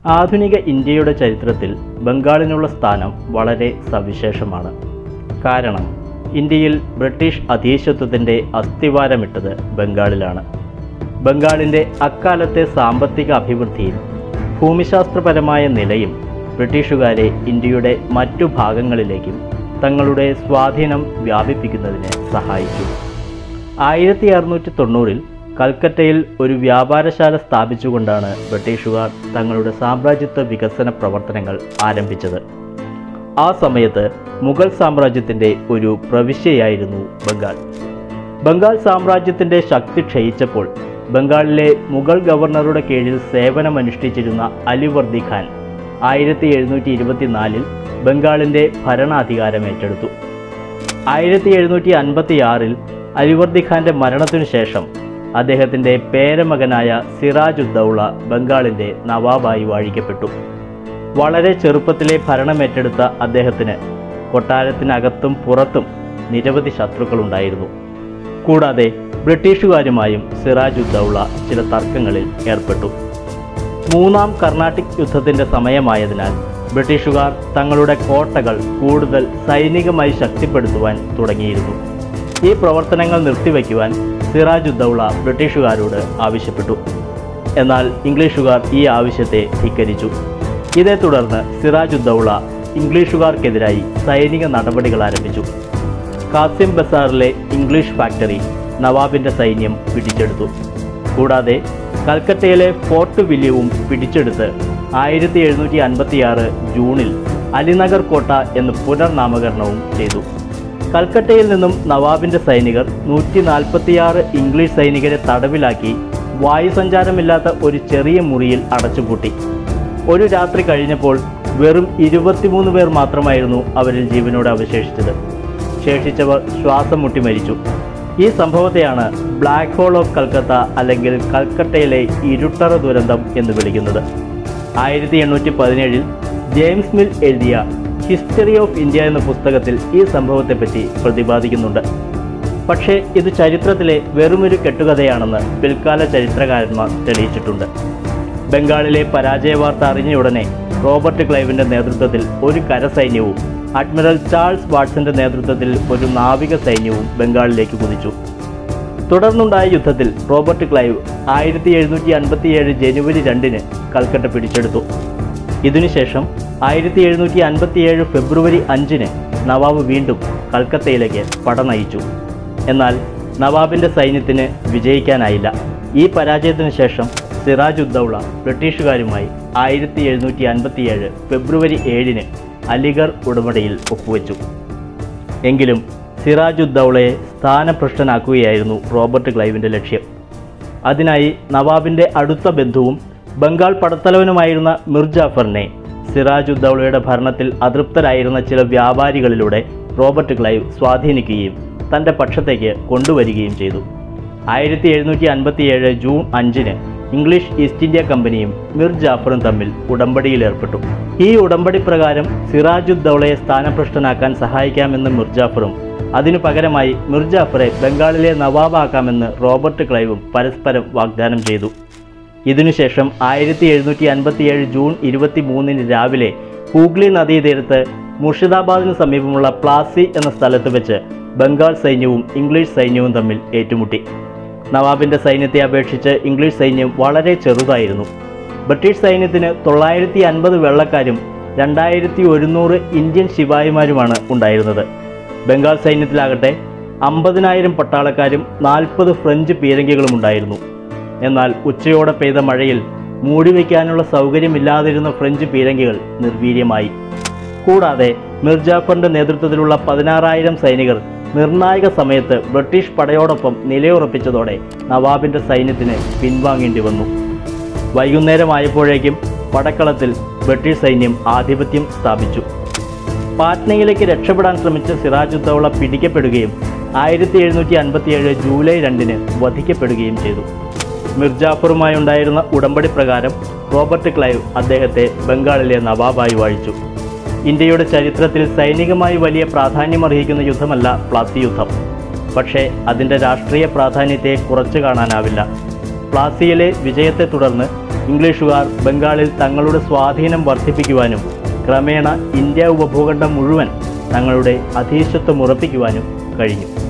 ആധുനിക ഇന്ത്യയുടെ ചരിത്രത്തിൽ ബംഗാളിനുള്ള സ്ഥാനം വളരെ സവിശേഷമാണ് കാരണം ഇന്ത്യയിൽ ബ്രിട്ടീഷ് അധീശത്വത്തിൻ്റെ അസ്ഥിവാരമിട്ടത് ബംഗാളിലാണ് ബംഗാളിൻ്റെ അക്കാലത്തെ സാമ്പത്തിക അഭിവൃദ്ധിയും ഭൂമിശാസ്ത്രപരമായ നിലയും ബ്രിട്ടീഷുകാരെ ഇന്ത്യയുടെ മറ്റു ഭാഗങ്ങളിലേക്കും തങ്ങളുടെ സ്വാധീനം വ്യാപിപ്പിക്കുന്നതിന് സഹായിച്ചു ആയിരത്തി അറുന്നൂറ്റി തൊണ്ണൂറിൽ കൽക്കട്ടയിൽ ഒരു വ്യാപാരശാല സ്ഥാപിച്ചുകൊണ്ടാണ് ബ്രിട്ടീഷുകാർ തങ്ങളുടെ സാമ്രാജ്യത്വ വികസന പ്രവർത്തനങ്ങൾ ആരംഭിച്ചത് ആ സമയത്ത് മുഗൾ സാമ്രാജ്യത്തിൻ്റെ ഒരു പ്രവിശ്യയായിരുന്നു ബംഗാൾ ബംഗാൾ സാമ്രാജ്യത്തിൻ്റെ ശക്തി ക്ഷയിച്ചപ്പോൾ ബംഗാളിലെ മുഗൾ ഗവർണറുടെ കീഴിൽ സേവനമനുഷ്ഠിച്ചിരുന്ന അലിവർദി ഖാൻ ആയിരത്തി എഴുന്നൂറ്റി ഇരുപത്തിനാലിൽ ബംഗാളിൻ്റെ ഭരണാധികാരം ഏറ്റെടുത്തു ആയിരത്തി എഴുന്നൂറ്റി അൻപത്തി ആറിൽ അലിവർദി ഖാന്റെ മരണത്തിനു ശേഷം അദ്ദേഹത്തിൻ്റെ പേരമകനായ സിറാജ് ഉദ്ദൗള ബംഗാളിൻ്റെ നവാബായി വാഴിക്കപ്പെട്ടു വളരെ ചെറുപ്പത്തിലെ ഭരണമേറ്റെടുത്ത അദ്ദേഹത്തിന് കൊട്ടാരത്തിനകത്തും പുറത്തും നിരവധി ശത്രുക്കളുണ്ടായിരുന്നു കൂടാതെ ബ്രിട്ടീഷുകാരുമായും സിറാജ് ഉദ്ദൗള ചില തർക്കങ്ങളിൽ ഏർപ്പെട്ടു മൂന്നാം കർണാട്ടിക് യുദ്ധത്തിൻ്റെ സമയമായതിനാൽ ബ്രിട്ടീഷുകാർ തങ്ങളുടെ കോട്ടകൾ കൂടുതൽ സൈനികമായി ശക്തിപ്പെടുത്തുവാൻ തുടങ്ങിയിരുന്നു ഈ പ്രവർത്തനങ്ങൾ നിർത്തിവെക്കുവാൻ സിറാജ് ഉദ്ദൗള ബ്രിട്ടീഷുകാരോട് ആവശ്യപ്പെട്ടു എന്നാൽ ഇംഗ്ലീഷുകാർ ഈ ആവശ്യത്തെ ധിക്കരിച്ചു ഇതേ തുടർന്ന് സിറാജ് ഉദ്ദൗള ഇംഗ്ലീഷുകാർക്കെതിരായി സൈനിക നടപടികൾ ആരംഭിച്ചു കാസിം ബസാറിലെ ഇംഗ്ലീഷ് ഫാക്ടറി നവാബിൻ്റെ സൈന്യം പിടിച്ചെടുത്തു കൂടാതെ കൽക്കട്ടയിലെ ഫോർട്ട് വില്യവും പിടിച്ചെടുത്ത് ആയിരത്തി എഴുന്നൂറ്റി അൻപത്തിയാറ് ജൂണിൽ അലിനഗർ കോട്ട എന്ന് പുനർനാമകരണവും ചെയ്തു കൽക്കട്ടയിൽ നിന്നും നവാബിൻ്റെ സൈനികർ നൂറ്റി നാൽപ്പത്തിയാറ് ഇംഗ്ലീഷ് സൈനികരെ തടവിലാക്കി വായുസഞ്ചാരമില്ലാത്ത ഒരു ചെറിയ മുറിയിൽ അടച്ചുപൂട്ടി ഒരു രാത്രി കഴിഞ്ഞപ്പോൾ വെറും ഇരുപത്തിമൂന്ന് പേർ മാത്രമായിരുന്നു അവരിൽ ജീവനോടെ അവശേഷിച്ചത് ശേഷിച്ചവർ ശ്വാസം മുട്ടി മരിച്ചു ഈ സംഭവത്തെയാണ് ബ്ലാക്ക് ഹോൾ ഓഫ് കൽക്കത്ത അല്ലെങ്കിൽ കൽക്കട്ടയിലെ ഇരുട്ടറ ദുരന്തം എന്ന് വിളിക്കുന്നത് ആയിരത്തി എണ്ണൂറ്റി പതിനേഴിൽ ജെയിംസ് മിൽ എഴുതിയ ഹിസ്റ്ററി ഓഫ് ഇന്ത്യ എന്ന പുസ്തകത്തിൽ ഈ സംഭവത്തെപ്പറ്റി പ്രതിപാദിക്കുന്നുണ്ട് പക്ഷേ ഇത് ചരിത്രത്തിലെ വെറുമൊരു കെട്ടുകഥയാണെന്ന് പിൽക്കാല ചരിത്രകാരന്മാർ തെളിയിച്ചിട്ടുണ്ട് ബംഗാളിലെ പരാജയ വാർത്ത അറിഞ്ഞയുടനെ റോബർട്ട് ക്ലൈവിൻ്റെ നേതൃത്വത്തിൽ ഒരു കരസൈന്യവും അഡ്മിറൽ ചാൾസ് വാട്സന്റെ നേതൃത്വത്തിൽ ഒരു നാവിക സൈന്യവും ബംഗാളിലേക്ക് കുതിച്ചു തുടർന്നുണ്ടായ യുദ്ധത്തിൽ റോബർട്ട് ക്ലൈവ് ആയിരത്തി എഴുന്നൂറ്റി അൻപത്തിയേഴ് ജനുവരി രണ്ടിന് കൽക്കട്ട പിടിച്ചെടുത്തു ഇതിനുശേഷം ആയിരത്തി എഴുന്നൂറ്റി അൻപത്തിയേഴ് ഫെബ്രുവരി അഞ്ചിന് നവാബ് വീണ്ടും കൽക്കത്തയിലേക്ക് പട നയിച്ചു എന്നാൽ നവാബിൻ്റെ സൈന്യത്തിന് വിജയിക്കാനായില്ല ഈ പരാജയത്തിന് ശേഷം സിറാജ് ഉദ്ദൗള ബ്രിട്ടീഷുകാരുമായി ആയിരത്തി എഴുന്നൂറ്റി അൻപത്തിയേഴ് ഫെബ്രുവരി ഏഴിന് അലിഗർ ഉടമ്പടിയിൽ ഒപ്പുവെച്ചു എങ്കിലും സിറാജ് ഉദ്ദൗളയെ സ്ഥാനഭ്രഷ്ടനാക്കുകയായിരുന്നു റോബർട്ട് ക്ലൈവിൻ്റെ ലക്ഷ്യം അതിനായി നവാബിൻ്റെ അടുത്ത ബന്ധുവും ബംഗാൾ പടത്തലവനുമായിരുന്ന മിർജാഫറിനെ സിറാജ് ഉദ്ദൗളയുടെ ഭരണത്തിൽ അതൃപ്തരായിരുന്ന ചില വ്യാപാരികളിലൂടെ റോബർട്ട് ക്ലൈവ് സ്വാധീനിക്കുകയും തൻ്റെ പക്ഷത്തേക്ക് കൊണ്ടുവരികയും ചെയ്തു ആയിരത്തി എഴുന്നൂറ്റി അൻപത്തിയേഴ് ജൂൺ അഞ്ചിന് ഇംഗ്ലീഷ് ഈസ്റ്റ് ഇന്ത്യ കമ്പനിയും മിർ ജാഫറും തമ്മിൽ ഉടമ്പടിയിൽ ഏർപ്പെട്ടു ഈ ഉടമ്പടി പ്രകാരം സിറാജുദ്ദൗളയെ സ്ഥാനഭ്രഷ്ടനാക്കാൻ സഹായിക്കാമെന്ന് മിർജാഫറും അതിനു പകരമായി മിർജാഫറെ ബംഗാളിലെ നവാബാക്കാമെന്ന് റോബർട്ട് ക്ലൈവും പരസ്പരം വാഗ്ദാനം ചെയ്തു ഇതിനുശേഷം ആയിരത്തി എഴുന്നൂറ്റി അൻപത്തിയേഴ് ജൂൺ ഇരുപത്തി മൂന്നിന് രാവിലെ ഹൂഗ്ലി നദീതീരത്ത് മുർഷിദാബാദിന് സമീപമുള്ള പ്ലാസി എന്ന സ്ഥലത്ത് വെച്ച് ബംഗാൾ സൈന്യവും ഇംഗ്ലീഷ് സൈന്യവും തമ്മിൽ ഏറ്റുമുട്ടി നവാബിൻ്റെ സൈന്യത്തെ അപേക്ഷിച്ച് ഇംഗ്ലീഷ് സൈന്യം വളരെ ചെറുതായിരുന്നു ബ്രിട്ടീഷ് സൈന്യത്തിന് തൊള്ളായിരത്തി അൻപത് വെള്ളക്കാരും രണ്ടായിരത്തി ഒരുന്നൂറ് ഇന്ത്യൻ ശിപായിമാരുമാണ് ഉണ്ടായിരുന്നത് ബംഗാൾ സൈന്യത്തിലാകട്ടെ അമ്പതിനായിരം പട്ടാളക്കാരും നാൽപ്പത് ഫ്രഞ്ച് പീരങ്കികളും ഉണ്ടായിരുന്നു എന്നാൽ ഉച്ചയോടെ പെയ്ത മഴയിൽ മൂടിവെക്കാനുള്ള സൗകര്യമില്ലാതിരുന്ന ഫ്രഞ്ച് പീരങ്കികൾ നിർവീര്യമായി കൂടാതെ മിർജാഫറിന്റെ നേതൃത്വത്തിലുള്ള പതിനാറായിരം സൈനികർ നിർണായക സമയത്ത് ബ്രിട്ടീഷ് പടയോടൊപ്പം നിലയുറപ്പിച്ചതോടെ നവാബിന്റെ സൈന്യത്തിന് പിൻവാങ്ങേണ്ടി വന്നു വൈകുന്നേരമായപ്പോഴേക്കും പടക്കളത്തിൽ ബ്രിട്ടീഷ് സൈന്യം ആധിപത്യം സ്ഥാപിച്ചു പാറ്റ്നയിലേക്ക് രക്ഷപ്പെടാൻ ശ്രമിച്ച സിറാജുദ്ദൗള പിടിക്കപ്പെടുകയും ആയിരത്തി എഴുന്നൂറ്റി അൻപത്തിയേഴ് ജൂലൈ രണ്ടിന് വധിക്കപ്പെടുകയും ചെയ്തു മിർജാഫറുമായി ഉണ്ടായിരുന്ന ഉടമ്പടി പ്രകാരം റോബർട്ട് ക്ലൈവ് അദ്ദേഹത്തെ ബംഗാളിലെ നവാബായി വാഴിച്ചു ഇന്ത്യയുടെ ചരിത്രത്തിൽ സൈനികമായി വലിയ പ്രാധാന്യമർഹിക്കുന്ന യുദ്ധമല്ല പ്ലാസി യുദ്ധം പക്ഷേ അതിൻ്റെ രാഷ്ട്രീയ പ്രാധാന്യത്തെ കുറച്ചു കാണാനാവില്ല പ്ലാസിയിലെ വിജയത്തെ തുടർന്ന് ഇംഗ്ലീഷുകാർ ബംഗാളിൽ തങ്ങളുടെ സ്വാധീനം വർദ്ധിപ്പിക്കുവാനും ക്രമേണ ഇന്ത്യ ഉപഭൂഖണ്ഡം മുഴുവൻ തങ്ങളുടെ അധീശത്വം ഉറപ്പിക്കുവാനും കഴിഞ്ഞു